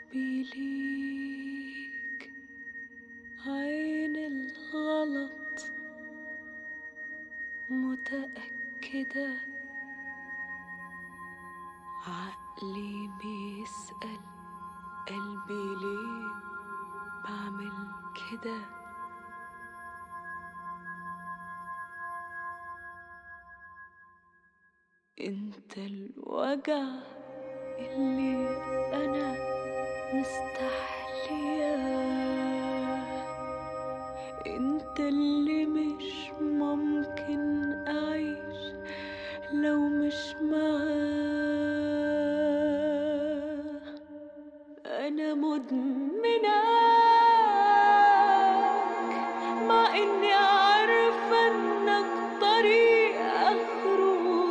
حبي ليك عين الغلط متأكدة عقلي بيسأل قلبي ليه بعمل كده انت الوجع اللي انا مستحلياه انت اللي مش ممكن اعيش لو مش معاه انا مدمناك مع اني عارفه انك طريق اخره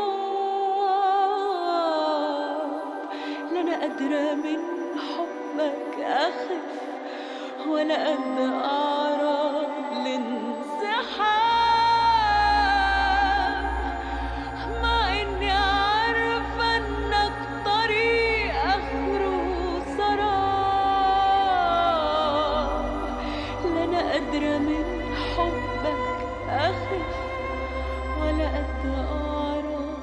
سراب لا انا قادره من حبك اخف ولا قد اعرف الانسحاب مع اني عارفه انك طريق اخره سراب لا انا قادره من حبك اخف ولا قد اعرف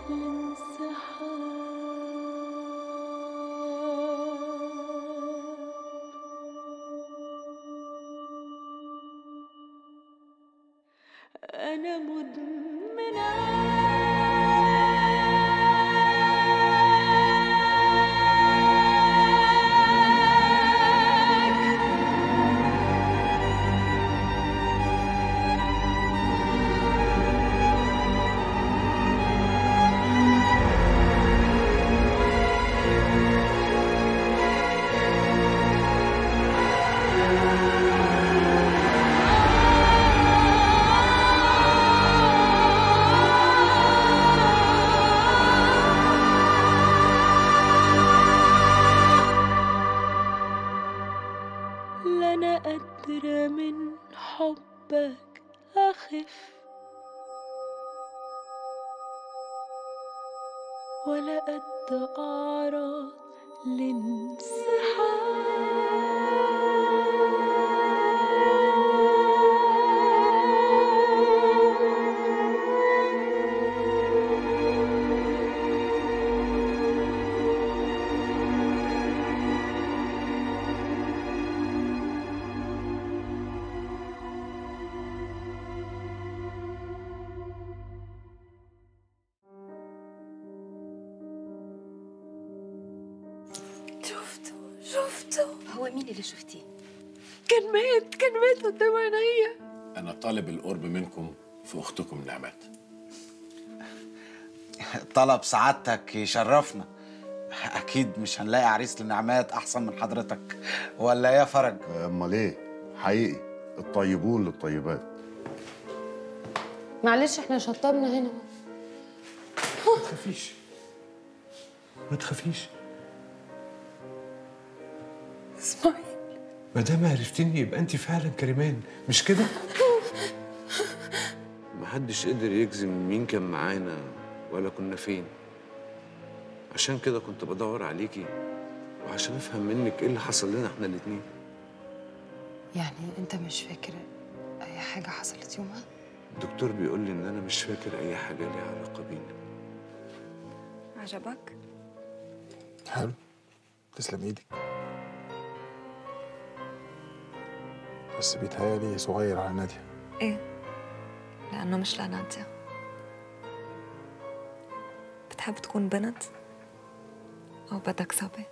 الانسحاب أنا مدمناك لا أنا قادرة من حبك أخف ولا قد أعرض لانسحاب شفته شفته هو مين اللي شفتيه؟ كان مات كان مات قدام عينيا أنا طالب القرب منكم في أختكم نعمات طلب سعادتك يشرفنا اكيد مش هنلاقي عريس لنعمات احسن من حضرتك ولا يا فرج امال ايه حقيقي الطيبون للطيبات معلش احنا شطبنا هنا ما تخافيش ما تخافيش اسمعي ما دام عرفتني يبقى انت فعلا كريمان مش كده؟ محدش قدر يجزم مين كان معانا ولا كنا فين عشان كده كنت بدور عليكي وعشان افهم منك ايه اللي حصل لنا احنا الاتنين يعني انت مش فاكر اي حاجه حصلت يومها الدكتور بيقول لي ان انا مش فاكر اي حاجه ليها علاقه بينا عجبك حلو تسلم ايدك بس بيتهيألي صغير على نادية ايه لانه مش لنادية بتحب تكون بنت او بدك صبي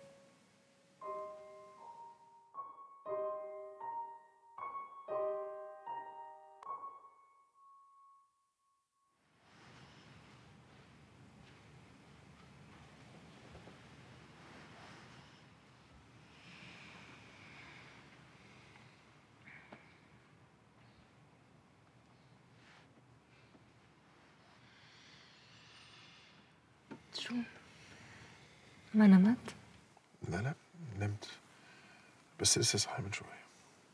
شو ما نمت لا لا نمت بس لسه صاحي من شوية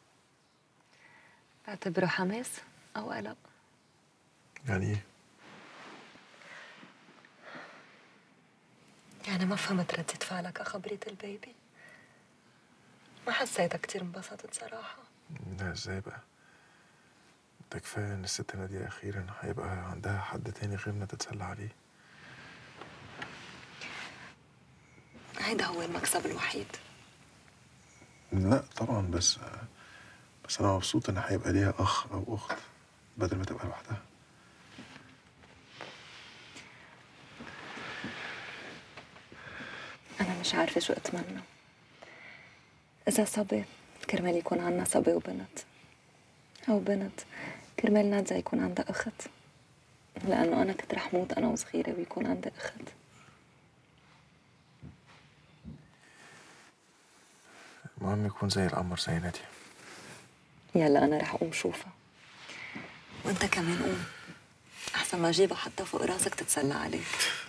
بعتبره حماس او قلق يعني ايه؟ يعني ما فهمت ردة فعلك على خبرية البيبي ما حسيتك كتير انبسطت صراحة لا ازاي بقى ده كفايه ان الست ناديه اخيرا هيبقى عندها حد تاني غيرنا تتسلى عليه هيدا هو المكسب الوحيد لا طبعا بس بس انا مبسوط ان هيبقى ليها اخ او اخت بدل ما تبقى لوحدها أنا مش عارفة شو أتمنى إذا صبي كرمال يكون عنا صبي وبنت أو بنت كرمال نادية يكون عندها أخت لأنه أنا كنت رح موت أنا وصغيرة ويكون عندي أخت المهم يكون زي القمر زي ناديه يلا أنا رح أقوم شوفها وأنت كمان قوم أحسن ما أجيبها حتى فوق راسك تتسلى عليك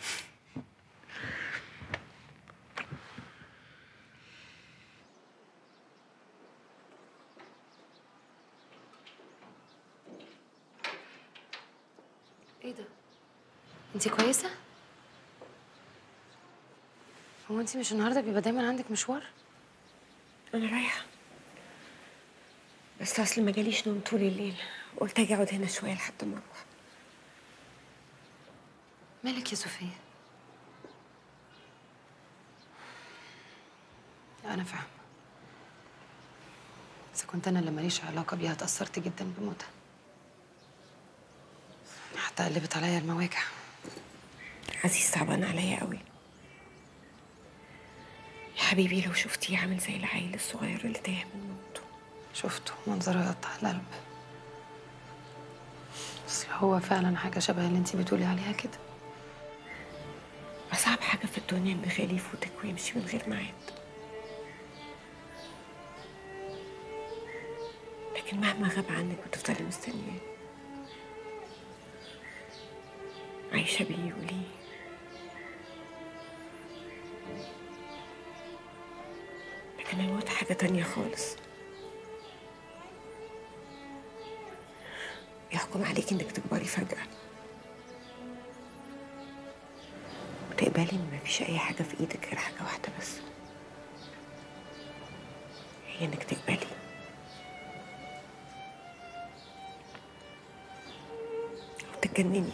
ايه ده؟ انت كويسة؟ هو انت مش النهارده بيبقى دايما عندك مشوار؟ أنا رايحة بس أصل ما جاليش نوم طول الليل قلت أجي أقعد هنا شوية لحد ما أروح مالك يا صوفيا؟ أنا فاهمة إذا كنت أنا اللي ماليش علاقة بيها اتأثرت جدا بموتها حتى قلبت عليا المواجع عزيز تعبان عليا قوي يا حبيبي لو شفتيه عامل زي العيل الصغير اللي تايه من مامته شفته منظره يقطع القلب بس هو فعلا حاجة شبه اللي انت بتقولي عليها كده أصعب حاجة في الدنيا إن غالي يفوتك ويمشي من غير ميعاد لكن مهما غاب عنك بتفضلي مستنياه عايشة بيه وليه لكن الموت حاجة تانية خالص يحكم عليك إنك تكبري فجأة وتقبلي إن مفيش أي حاجة في إيدك غير حاجة واحدة بس هي إنك تقبلي أو تتجنني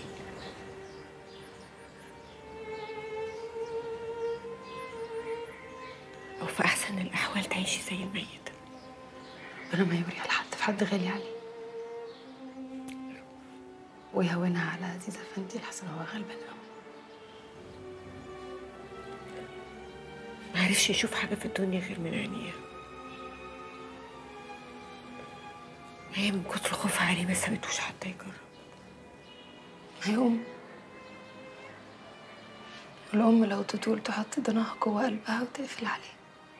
أو في أحسن الأحوال تعيشي زي الميت ربنا ما يوري على حد في حد غالي عليه ويهونها على عزيزة فانتي لحسن هو غلبان قوي ما عرفش يشوف حاجة في الدنيا غير من عينيها هي من كتر خوفها عليه ما سابتوش حتى يجرب هيقوم الأم لو تطول تحط ضناها جوه قلبها وتقفل عليه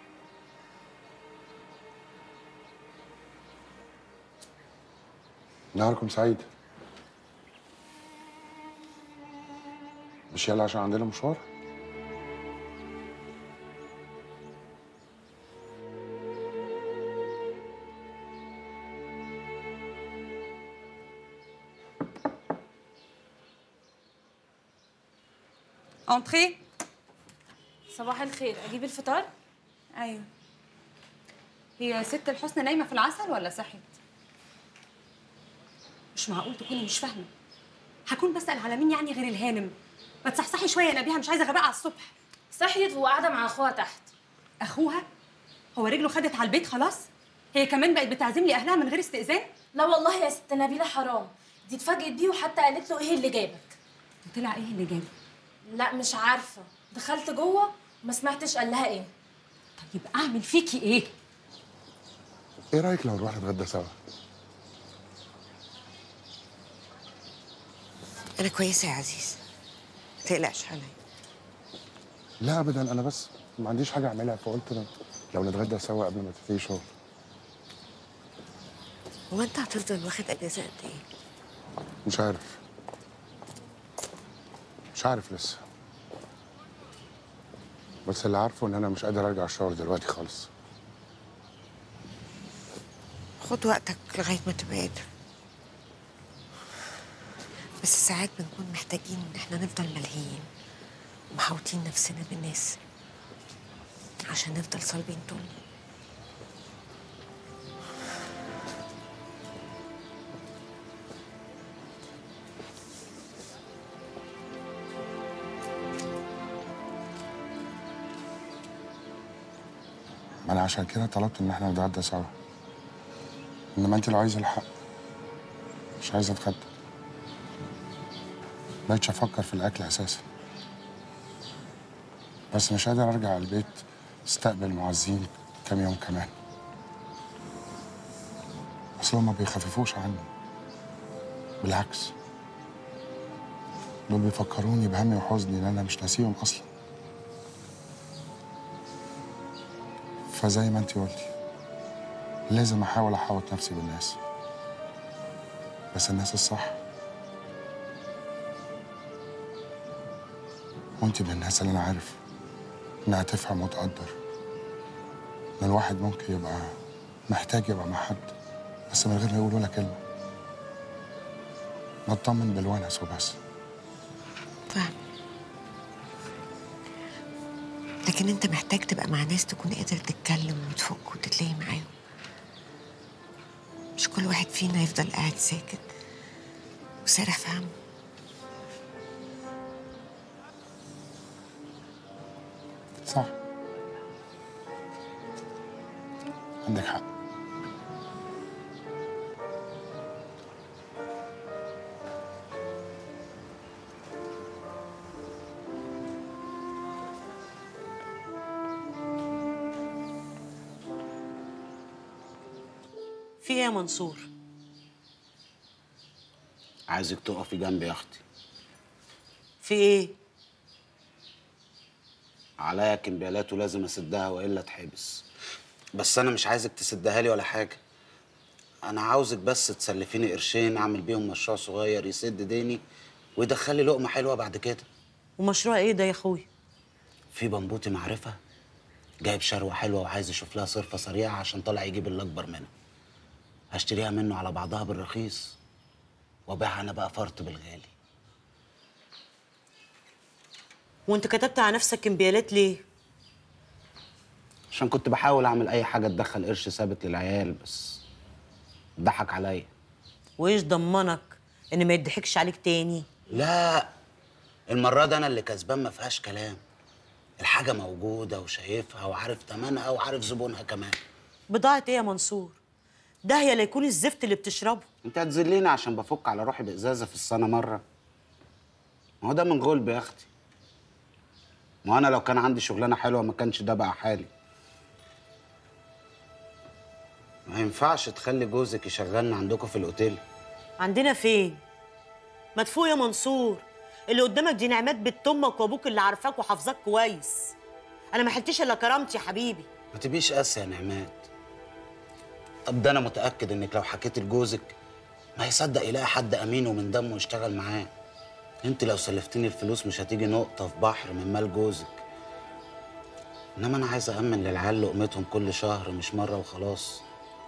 نهاركم سعيد مش يلا عشان عندنا مشوار انتري صباح الخير اجيب الفطار ايوه هي ست الحسن نايمه في العسل ولا صحيت مش معقول تكوني مش فاهمه هكون بسال على مين يعني غير الهانم ما تصحصحي شويه يا نبيها مش عايزه غباء على الصبح صحيت وقاعده مع اخوها تحت اخوها هو رجله خدت على البيت خلاص هي كمان بقت بتعزم لي اهلها من غير استئذان لا والله يا ست نبيله حرام دي اتفاجئت بيه وحتى قالت له ايه اللي جابك طلع ايه اللي جابه لا مش عارفه دخلت جوه وما سمعتش قال لها ايه طيب اعمل فيكي ايه ايه رايك لو نروح نتغدى سوا أنا كويسة يا عزيز ما تقلقش عليا لا ابدا انا بس ما عنديش حاجه اعملها فقلت ن- لو نتغدى سوا قبل ما تبتدي شغل هو أنت هتفضل واخد أجازة قد إيه؟ مش عارف مش عارف لسه بس اللي عارفه ان انا مش قادر ارجع الشغل دلوقتي خالص خد وقتك لغاية ما تبقى قادر بس ساعات بنكون محتاجين إن إحنا نفضل ملهيين ومحاوطين نفسنا بالناس عشان نفضل صلبين طول ما انا عشان كده طلبت ان احنا نتغدى سوا انما انت لو عايزه الحق مش عايزه اتغدى بقيتش افكر في الاكل اساسا بس مش قادر ارجع البيت استقبل معزين كام يوم كمان اصلا ما بيخففوش عني بالعكس دول بيفكروني بهمي وحزني ان انا مش ناسيهم اصلا فزي ما انت قلتي لازم احاول احاوط نفسي بالناس بس الناس الصح وانت من الناس اللي انا عارف انها تفهم وتقدر ان الواحد ممكن يبقى محتاج يبقى مع حد بس من غير ما يقول ولا كلمه نطمن بالونس وبس فاهم لكن انت محتاج تبقى مع ناس تكون قادر تتكلم وتفك وتتلاقي معاهم مش كل واحد فينا يفضل قاعد ساكت وسارح في همه صح عندك حق في ايه يا منصور عايزك تقفي جنبي يا اختي في ايه عليا كمبيالات ولازم اسدها والا اتحبس بس انا مش عايزك تسدها لي ولا حاجه انا عاوزك بس تسلفيني قرشين اعمل بيهم مشروع صغير يسد ديني ويدخل لي لقمه حلوه بعد كده ومشروع ايه ده يا اخويا في بنبوتي معرفه جايب شروه حلوه وعايز يشوف لها صرفه سريعه عشان طالع يجيب اللي اكبر منها هشتريها منه على بعضها بالرخيص وابيعها انا بقى فرط بالغالي وانت كتبت على نفسك كمبيالات ليه عشان كنت بحاول اعمل اي حاجه تدخل قرش ثابت للعيال بس ضحك عليا وايش ضمنك ان ما يضحكش عليك تاني لا المره دي انا اللي كسبان ما فيهاش كلام الحاجه موجوده وشايفها وعارف تمنها وعارف زبونها كمان بضاعة ايه يا منصور ده هي لا يكون الزفت اللي بتشربه انت هتذليني عشان بفك على روحي بازازه في السنه مره ما هو ده من غلب يا اختي ما هو انا لو كان عندي شغلانه حلوه ما كانش ده بقى حالي ما ينفعش تخلي جوزك يشغلنا عندكم في الاوتيل عندنا فين ما تفوق يا منصور اللي قدامك دي نعمات بنت امك وابوك اللي عارفاك وحافظاك كويس انا ما حلتش الا كرامتي يا حبيبي ما تبقيش قاسي يا نعمات طب ده انا متاكد انك لو حكيت لجوزك ما يصدق يلاقي حد امين ومن دمه يشتغل معاه انت لو سلفتني الفلوس مش هتيجي نقطه في بحر من مال جوزك انما انا عايز امن للعيال لقمتهم كل شهر مش مره وخلاص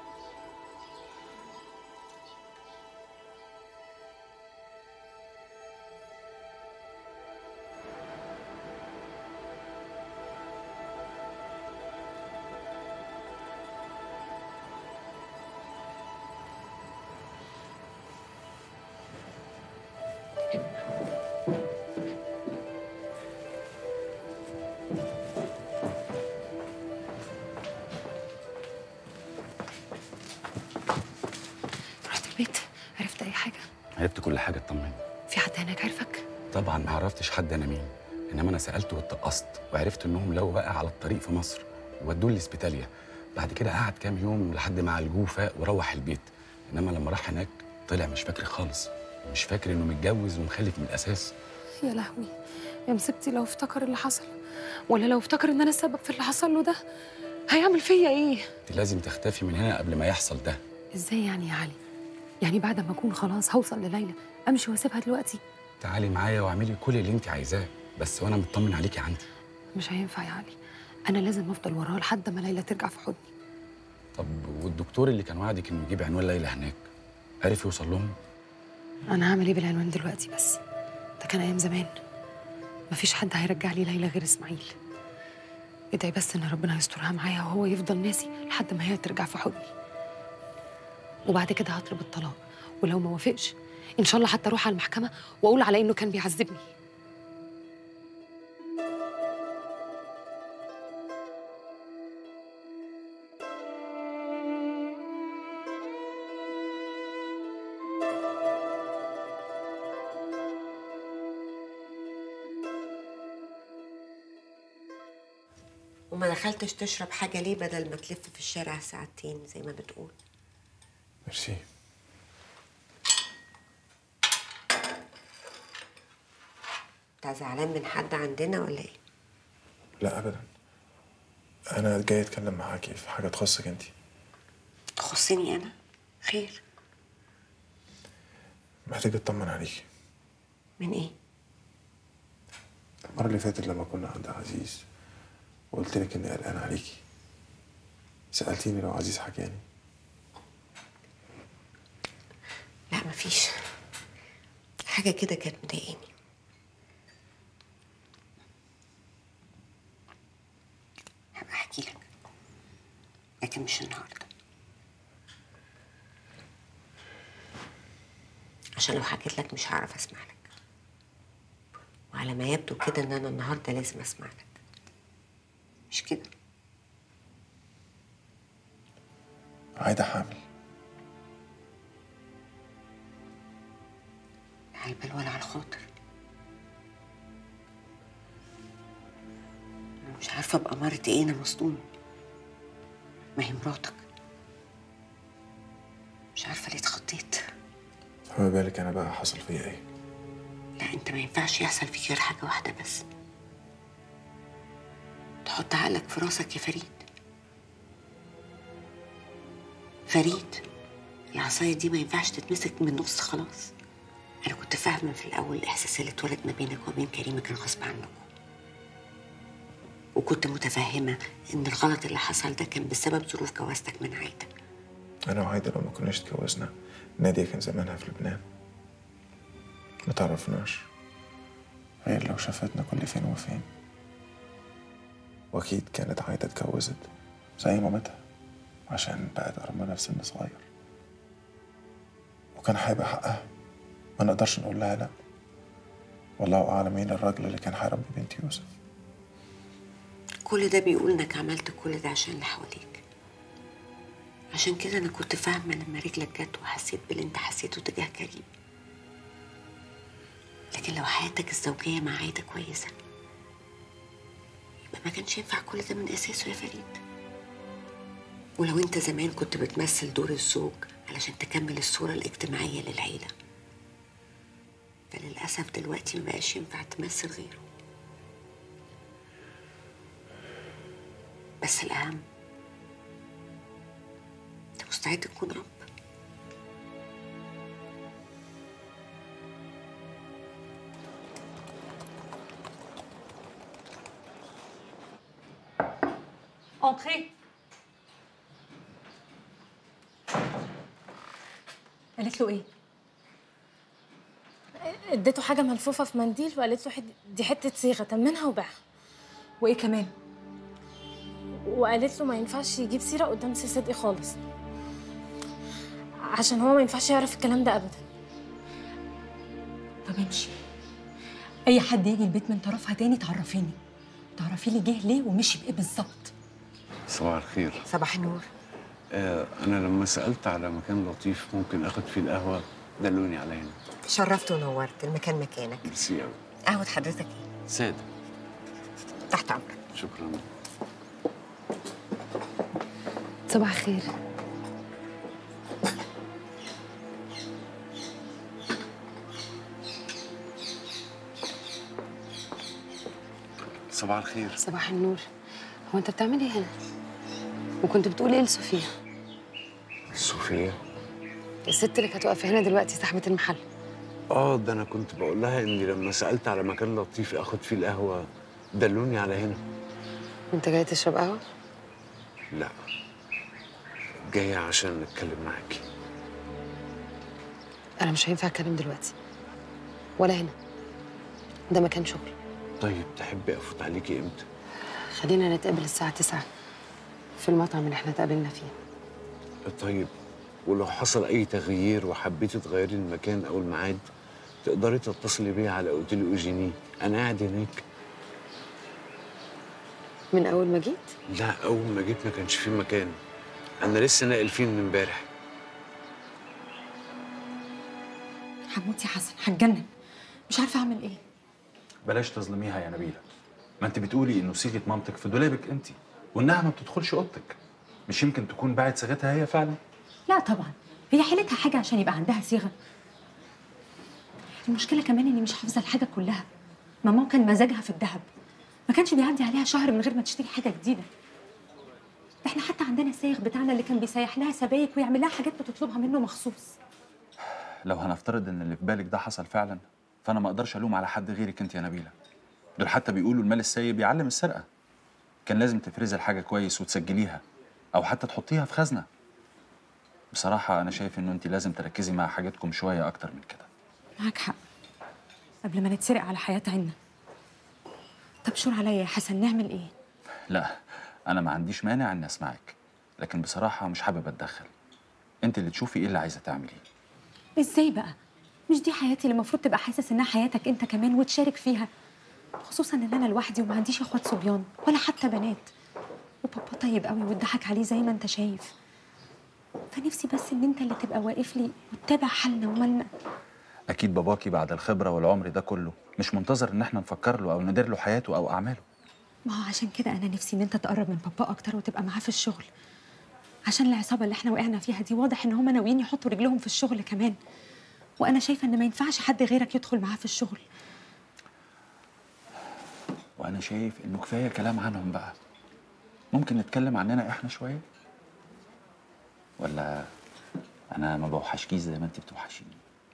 رحت البيت عرفت اي حاجه عرفت كل حاجه اطمني في حد هناك عارفك طبعا ما عرفتش حد انا مين انما انا سالت واتقصت وعرفت انهم لو بقى على الطريق في مصر ودوه الاسبيتاليا بعد كده قعد كام يوم لحد ما عالجوه فاق وروح البيت انما لما راح هناك طلع مش فاكر خالص مش فاكر انه متجوز ومخلف من الاساس يا لهوي يا مسبتي لو افتكر اللي حصل ولا لو افتكر ان انا السبب في اللي حصل له ده هيعمل فيا ايه انت لازم تختفي من هنا قبل ما يحصل ده ازاي يعني يا علي يعني بعد ما اكون خلاص هوصل لليلى امشي واسيبها دلوقتي تعالي معايا واعملي كل اللي انت عايزاه بس وانا مطمن عليكي عندي مش هينفع يا علي انا لازم افضل وراها لحد ما ليلى ترجع في حضني طب والدكتور اللي كان وعدك انه يجيب عنوان ليلى هناك عرف يوصل لهم انا هعمل ايه بالعنوان دلوقتي بس ده كان ايام زمان مفيش حد هيرجع لي ليلى غير اسماعيل ادعي بس ان ربنا يسترها معايا وهو يفضل ناسي لحد ما هي ترجع في حضني وبعد كده هطلب الطلاق ولو ما وافقش ان شاء الله حتى اروح على المحكمه واقول على انه كان بيعذبني وما دخلتش تشرب حاجة ليه بدل ما تلف في الشارع ساعتين زي ما بتقول ميرسي انت زعلان من حد عندنا ولا ايه؟ لا ابدا انا جاي اتكلم معاكي في حاجه تخصك انت تخصني انا؟ خير محتاج اطمن عليكي من ايه؟ المره اللي فاتت لما كنا عند عزيز وقلت لك اني قلقان عليكي سالتيني لو عزيز حكاني لا مفيش حاجة كده كانت مضايقاني هبقى احكي لك لكن مش النهارده عشان لو حكيت لك مش هعرف اسمع لك وعلى ما يبدو كده ان انا النهارده لازم اسمع لك مش كده عايده حامل لا على البال ولا على الخاطر انا مش عارفه ابقى مرت ايه انا مصدومه ما هي مراتك مش عارفه ليه اتخضيت فما بالك انا بقى حصل فيا ايه لا انت ما ينفعش يحصل فيك غير حاجه واحده بس تحط عقلك في راسك يا فريد فريد العصايه دي ما ينفعش تتمسك من النص خلاص انا كنت فاهمه في الاول الاحساس اللي اتولد ما بينك وبين كريم كان غصب عنكم وكنت متفهمه ان الغلط اللي حصل ده كان بسبب ظروف جوازتك من عايده انا وعايده لو ما كناش اتجوزنا ناديه كان زمانها في لبنان ما تعرفناش غير لو شافتنا كل فين وفين واكيد كانت عايده اتجوزت زي مامتها عشان بقت أرملة في سن صغير وكان هيبقى حقها ما نقدرش نقول لها لا والله أعلم مين الراجل اللي كان هيربي بنت يوسف كل ده بيقول انك عملت كل ده عشان اللي حواليك عشان كده انا كنت فاهمه لما رجلك جت وحسيت باللي انت حسيته تجاه كريم لكن لو حياتك الزوجيه مع عايده كويسه يبقى ما كانش ينفع كل ده من اساسه يا فريد ولو انت زمان كنت بتمثل دور الزوج علشان تكمل الصوره الاجتماعيه للعيله فللاسف دلوقتي ما بقاش ينفع تمثل غيره بس الأهم أنت مستعد تكون أب Entrez. قالت له ايه؟ اديته حاجه ملفوفه في منديل وقالت له حد... دي حته صيغه تمنها وباعها وايه كمان؟ وقالت له ما ينفعش يجيب سيره قدام سي صدقي خالص عشان هو ما ينفعش يعرف الكلام ده ابدا طب امشي اي حد يجي البيت من طرفها تاني تعرفيني تعرفي لي جه ليه ومشي بايه بالظبط صباح الخير صباح النور آه انا لما سالت على مكان لطيف ممكن اخد فيه القهوه دلوني على هنا شرفت ونورت المكان مكانك ميرسي قوي قهوة حضرتك ايه؟ ساده تحت أمرك شكرا صباح الخير صباح الخير صباح النور هو انت بتعمل ايه هنا وكنت بتقول ايه لصوفيا صوفيا الست اللي كانت واقفه هنا دلوقتي صاحبه المحل اه ده انا كنت بقول لها اني لما سالت على مكان لطيف اخد فيه القهوه دلوني على هنا وانت جاي تشرب قهوه لا جايه عشان نتكلم معاكي انا مش هينفع اتكلم دلوقتي ولا هنا ده مكان شغل طيب تحبي افوت عليكي امتى خلينا نتقابل الساعه 9 في المطعم اللي احنا اتقابلنا فيه طيب ولو حصل اي تغيير وحبيتي تغيري المكان او الميعاد تقدري تتصلي بيا على اوتيل اوجيني انا قاعد هناك من اول ما جيت لا اول ما جيت ما كانش في مكان انا لسه ناقل فيه من امبارح هموت يا حسن هتجنن مش عارفه اعمل ايه بلاش تظلميها يا نبيلة ما انت بتقولي انه صيغة مامتك في دولابك انت وانها ما بتدخلش اوضتك مش يمكن تكون باعت صيغتها هي فعلا لا طبعا هي حيلتها حاجه عشان يبقى عندها صيغه المشكله كمان اني مش حافظه الحاجه كلها ماما كان مزاجها في الذهب ما كانش بيعدي عليها شهر من غير ما تشتري حاجه جديده ده احنا حتى عندنا السايغ بتاعنا اللي كان بيسيح لها سبايك ويعمل لها حاجات بتطلبها منه مخصوص لو هنفترض ان اللي في بالك ده حصل فعلا فانا ما اقدرش الوم على حد غيرك انت يا نبيله دول حتى بيقولوا المال السايب بيعلم السرقه كان لازم تفرزي الحاجه كويس وتسجليها او حتى تحطيها في خزنه بصراحه انا شايف انه انت لازم تركزي مع حاجاتكم شويه اكتر من كده معاك حق قبل ما نتسرق على حياه عنا طب شور عليا يا حسن نعمل ايه لا انا ما عنديش مانع اني اسمعك لكن بصراحه مش حابب اتدخل انت اللي تشوفي ايه اللي عايزه تعمليه ازاي بقى مش دي حياتي اللي المفروض تبقى حاسس انها حياتك انت كمان وتشارك فيها خصوصا ان انا لوحدي وما عنديش اخوات صبيان ولا حتى بنات وبابا طيب قوي واتضحك عليه زي ما انت شايف فنفسي بس ان انت اللي تبقى واقف لي وتتابع حالنا ومالنا اكيد باباكي بعد الخبره والعمر ده كله مش منتظر ان احنا نفكر له او ندير له حياته او اعماله ما هو عشان كده انا نفسي ان انت تقرب من بابا اكتر وتبقى معاه في الشغل عشان العصابه اللي احنا وقعنا فيها دي واضح ان هم ناويين يحطوا رجلهم في الشغل كمان وانا شايفه ان ما ينفعش حد غيرك يدخل معاه في الشغل وانا شايف انه كفايه كلام عنهم بقى ممكن نتكلم عننا احنا شويه ولا انا ما بوحشكيش زي ما انت بتوحشيني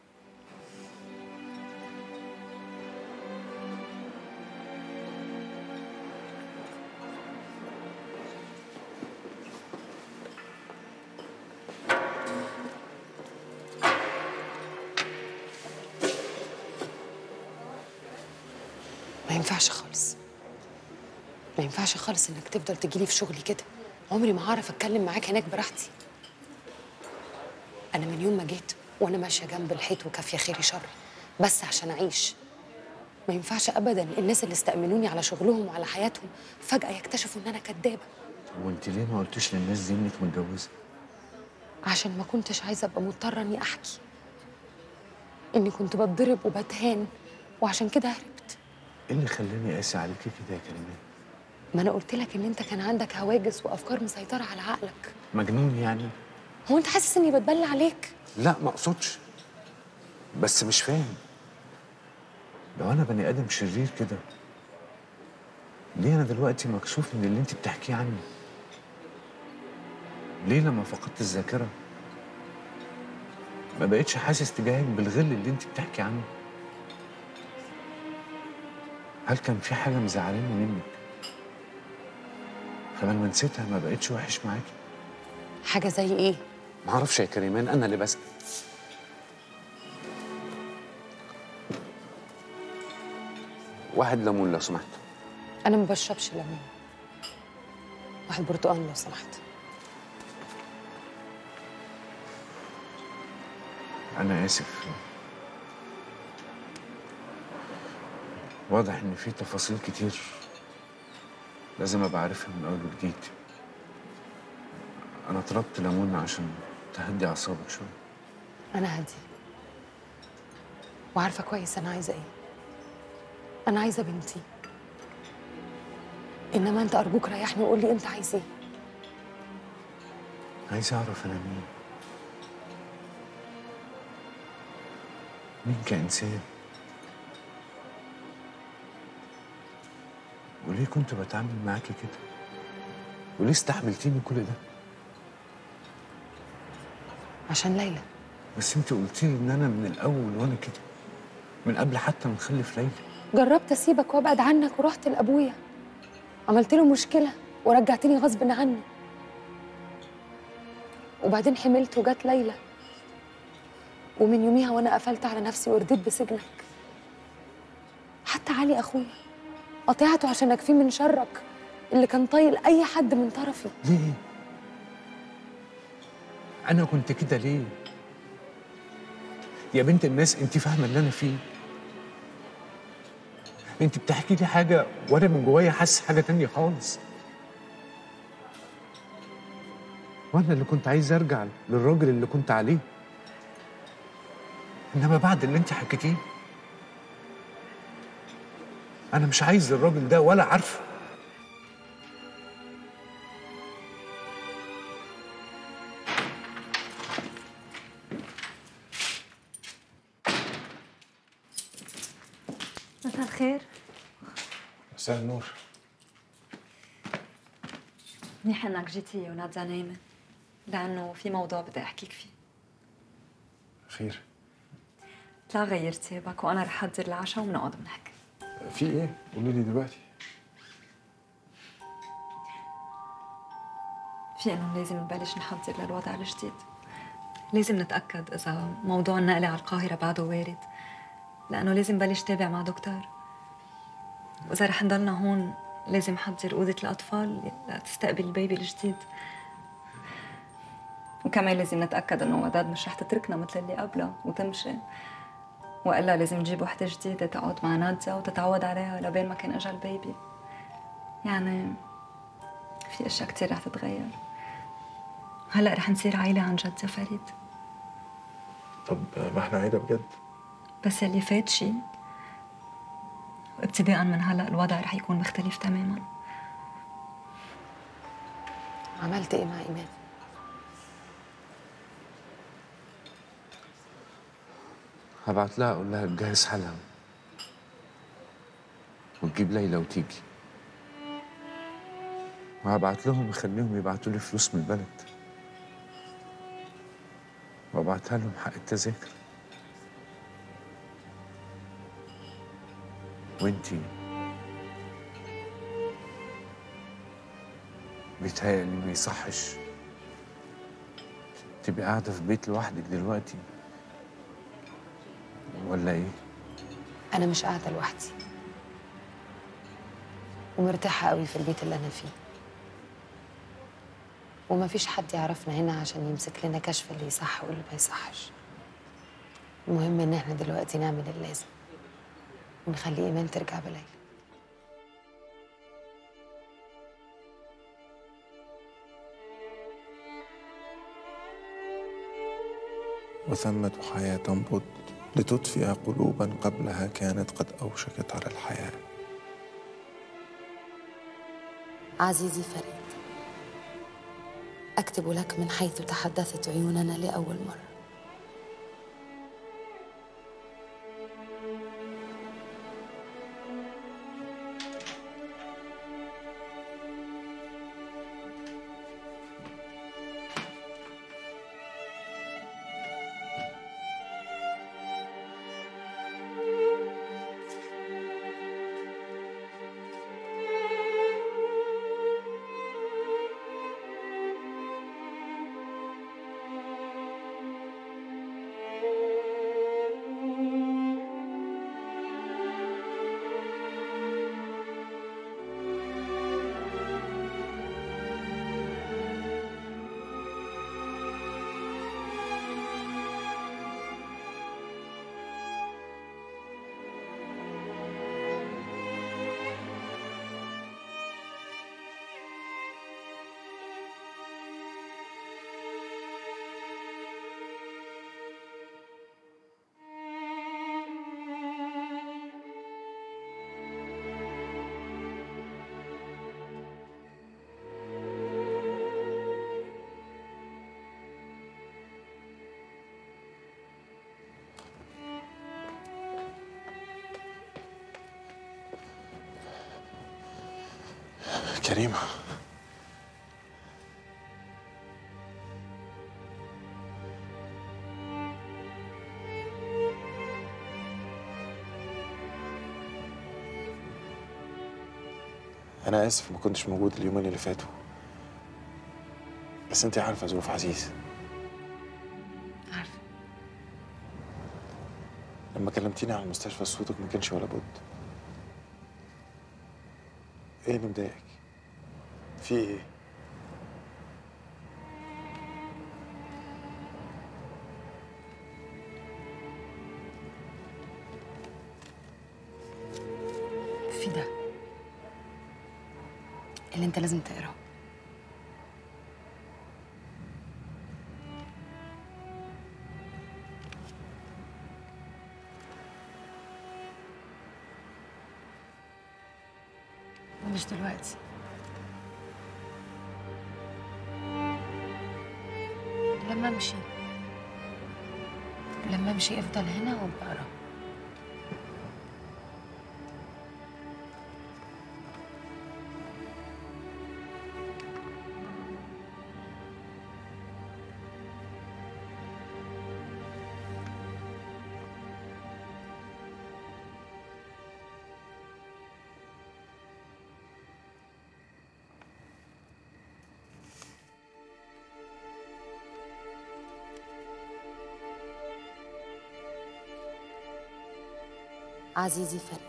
ما ينفعش خالص ما ينفعش خالص انك تفضل تجيلي في شغلي كده عمري ما هعرف اتكلم معاك هناك براحتي انا من يوم ما جيت وانا ماشيه جنب الحيط وكافيه خيري شر بس عشان اعيش ما ينفعش ابدا الناس اللي استأمنوني على شغلهم وعلى حياتهم فجأة يكتشفوا ان انا كدابة وانت ليه ما قلتيش للناس دي انك متجوزه عشان ما كنتش عايزة ابقى مضطرة اني احكي اني كنت بتضرب وبتهان وعشان كده هربت ايه اللي خلاني قاسي عليكي كده يا كريمان ما انا قلت لك ان انت كان عندك هواجس وافكار مسيطرة على عقلك مجنون يعني هو انت حاسس اني بتبلى عليك لا ما اقصدش بس مش فاهم لو انا بني ادم شرير كده ليه انا دلوقتي مكشوف من اللي انت بتحكيه عني ليه لما فقدت الذاكره ما بقتش حاسس تجاهك بالغل اللي انت بتحكي عنه هل كان في حاجه مزعلاني منك فلما نسيتها ما بقتش وحش معاكي حاجة زي ايه ما اعرفش يا كريمان انا اللي بسال واحد ليمون لو سمحت انا ما بشربش ليمون واحد برتقال لو سمحت انا اسف واضح ان في تفاصيل كتير لازم ابقى عارفها من اول وجديد انا طلبت ليمون عشان تهدي اعصابك شويه انا هادي وعارفه كويس انا عايزه ايه انا عايزه بنتي انما انت ارجوك ريحني وقول لي انت عايز ايه عايز اعرف انا مين مين كإنسان وليه كنت بتعامل معاكي كده وليه استحملتيني كل ده عشان ليلى بس انت قلتي لي ان انا من الاول وانا كده من قبل حتى ما نخلف ليلى جربت اسيبك وابعد عنك ورحت لابويا عملت له مشكله ورجعتني غصب عني وبعدين حملت وجات ليلى ومن يوميها وانا قفلت على نفسي ورديت بسجنك حتى علي اخويا قطعته عشان اكفيه من شرك اللي كان طايل اي حد من طرفي ليه انا كنت كده ليه يا بنت الناس انت فاهمه اللي انا فيه انت بتحكي لي حاجه وانا من جوايا حاسس حاجه تانية خالص وانا اللي كنت عايز ارجع للراجل اللي كنت عليه انما بعد اللي انت حكيتيه انا مش عايز الراجل ده ولا عارفه مساء الخير مساء النور منيح انك جيتي ونادية نايمة لأنه في موضوع بدي أحكيك فيه خير لا غير ثيابك وأنا رح أحضر العشاء وبنقعد بنحكي في ايه قولي لي دلوقتي في إنه لازم نبلش نحضر للوضع الجديد لازم نتأكد إذا موضوع النقل على القاهرة بعده وارد لأنه لازم بلش تابع مع دكتور وإذا رح نضلنا هون لازم حضر أوضة الأطفال لتستقبل البيبي الجديد وكمان لازم نتأكد إنه وداد مش رح تتركنا مثل اللي قبلها وتمشي وإلا لازم نجيب وحدة جديدة تقعد مع نادية وتتعود عليها لبين ما كان إجا البيبي يعني في أشياء كتير رح تتغير هلا رح نصير عيلة عن جد يا فريد طب ما احنا عيله بجد بس اللي فات شي وابتداء من هلا الوضع رح يكون مختلف تماما عملت ايه مع ايمان هبعت لها اقول لها تجهز حالها وتجيب ليلى وتيجي وهبعت لهم اخليهم يبعتوا لي فلوس من البلد وابعتها لهم حق التذاكر وانتي بيتهيألي ما يصحش تبقي قاعدة في بيت لوحدك دلوقتي ولا ايه؟ انا مش قاعده لوحدي ومرتاحه قوي في البيت اللي انا فيه ومفيش حد يعرفنا هنا عشان يمسك لنا كشف اللي يصح واللي ما يصحش المهم ان احنا دلوقتي نعمل اللازم ونخلي ايمان ترجع بليلى وثمة حياة تنبض لتطفئ قلوبا قبلها كانت قد أوشكت على الحياة عزيزي فريد اكتب لك من حيث تحدثت عيوننا لاول مره كريمة أنا آسف ما كنتش موجود اليومين اللي فاتوا بس أنت عارفة ظروف عزيز عارفه لما كلمتيني على المستشفى صوتك ما كانش ولا بد إيه اللي مضايقك؟ في إيه؟ في ده اللي انت لازم تقراه مش دلوقتي لما امشي لما امشي افضل هنا وابقى اقرا عزيزي فريد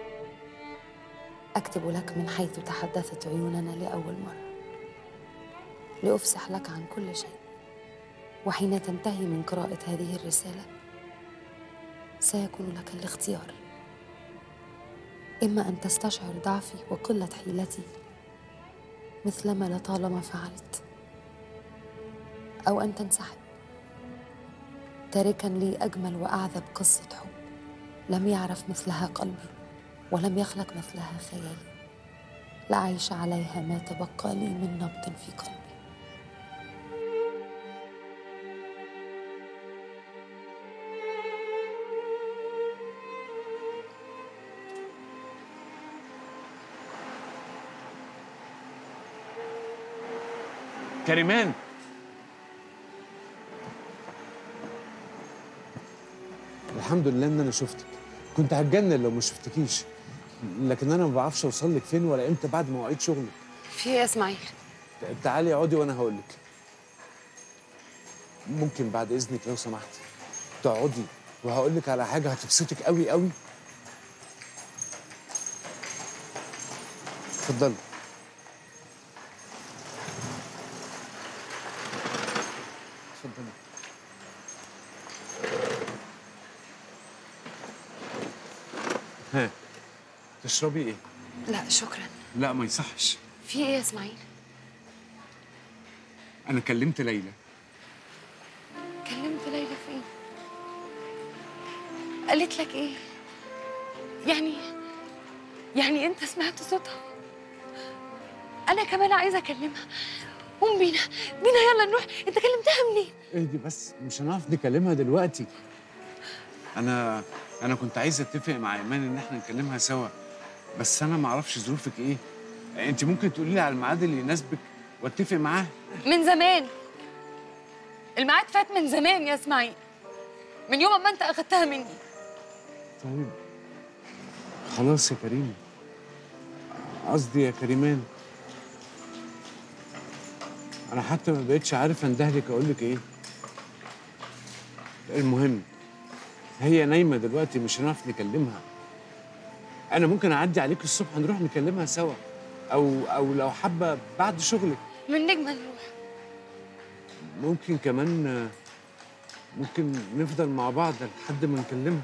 أكتب لك من حيث تحدثت عيوننا لأول مرة لأفسح لك عن كل شيء وحين تنتهي من قراءة هذه الرسالة سيكون لك الاختيار إما أن تستشعر ضعفي وقلة حيلتي مثلما لطالما فعلت أو أن تنسحب تاركا لي أجمل وأعذب قصة حب لم يعرف مثلها قلبي ولم يخلق مثلها خيالي لأعيش عليها ما تبقى لي من نبض في قلبي كريمان الحمد لله ان انا شفتك كنت هتجنن لو ما شفتكيش لكن انا ما بعرفش اوصل لك فين ولا امتى بعد مواعيد شغلك في إيه يا إسماعيل؟ تعالي اقعدي وانا هقول لك ممكن بعد اذنك لو سمحتي تقعدي وهقول لك على حاجه هتبسطك قوي قوي اتفضلي اتفضلي ها تشربي ايه لا شكرا لا ما يصحش في إيه يا إسماعيل؟ انا كلمت ليلى كلمت ليلى في إيه؟ قالت لك إيه؟ يعني يعني أنت سمعت صوتها؟ أنا كمان عايزة أكلمها قوم بينا بينا يلا نروح أنت كلمتها منين؟ اهدي بس مش هنعرف نكلمها دلوقتي انا انا كنت عايز اتفق مع ايمان ان احنا نكلمها سوا بس انا ما اعرفش ظروفك ايه انت ممكن تقولي لي على الميعاد اللي يناسبك واتفق معاه من زمان الميعاد فات من زمان يا اسماعيل من يوم ما انت اخدتها مني طيب خلاص يا كريم قصدي يا كريمان انا حتى ما بقتش عارف اندهلك اقول لك ايه المهم هي نايمه دلوقتي مش هنعرف نكلمها انا ممكن اعدي عليك الصبح نروح نكلمها سوا او او لو حابه بعد شغلك من نجمة نروح ممكن كمان ممكن نفضل مع بعض لحد ما نكلمها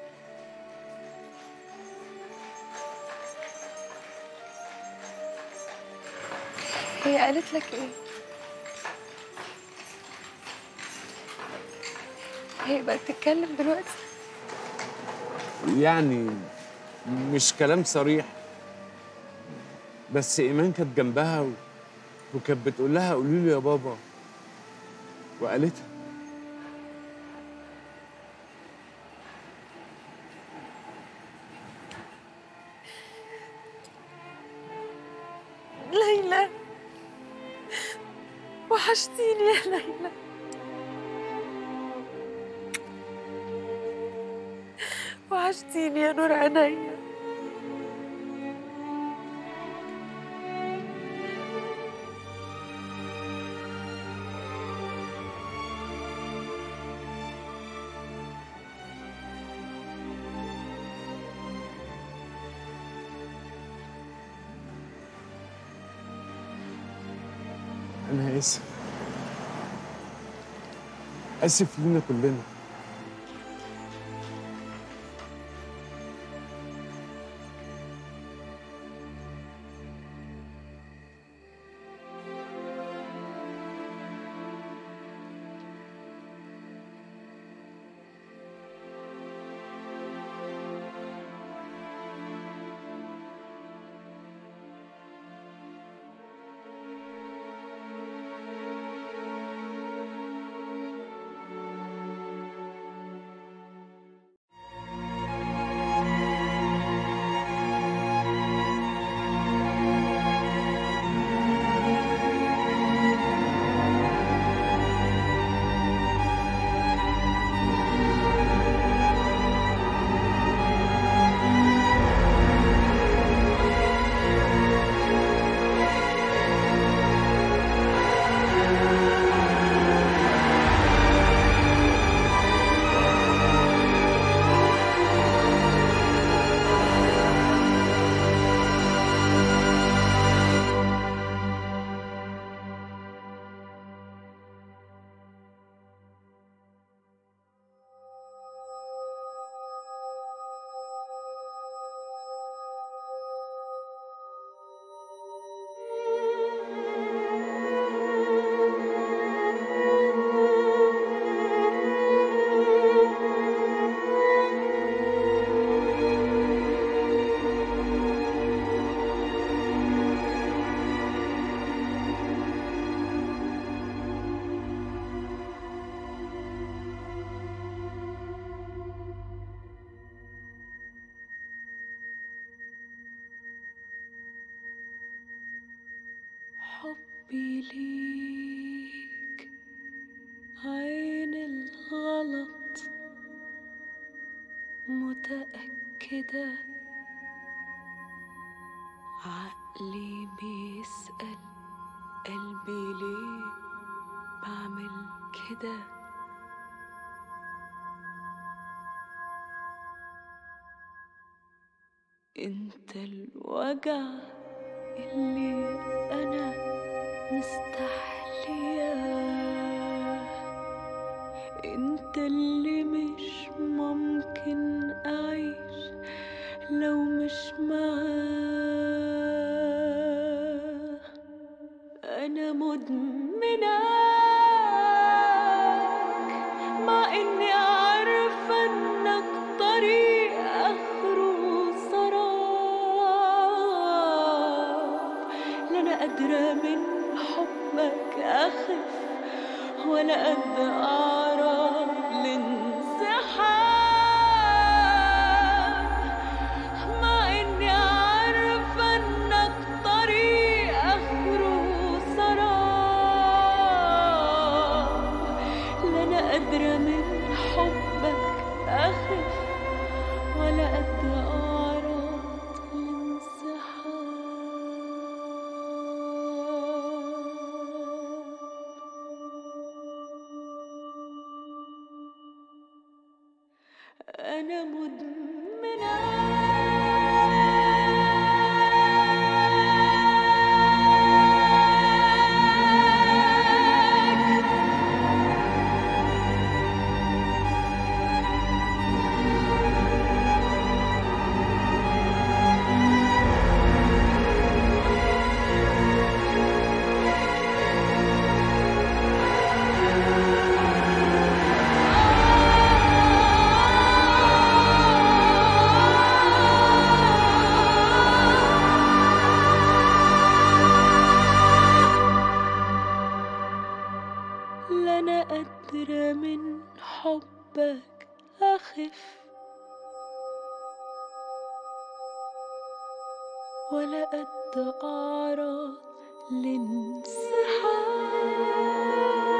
هي قالت لك ايه هي بقت تتكلم دلوقتي يعني مش كلام صريح بس ايمان كانت جنبها و... وكانت بتقول لها قولي له يا بابا وقالتها ليلى وحشتيني يا ليلى وحشتيني يا نور عينيا انا اسف اسف لينا كلنا حبي ليك عين الغلط متأكدة عقلي بيسأل قلبي ليه بعمل كده انت الوجع اللي انا مستحلياه انت اللي مش ممكن اعيش لو مش معاه انا مدمناك مع اني عارفه انك طريق اخره سراب لا انا قادره من حبك اخف ولا قد اعرف الانسحاب مع اني عارفه انك طريق اخره سراب لا انا قادره من حبك اخف ولا قد اعرف الانسحاب أنا مدمنة لا أنا قادرة من حبك أخف ولا قد أعرض لانسحاب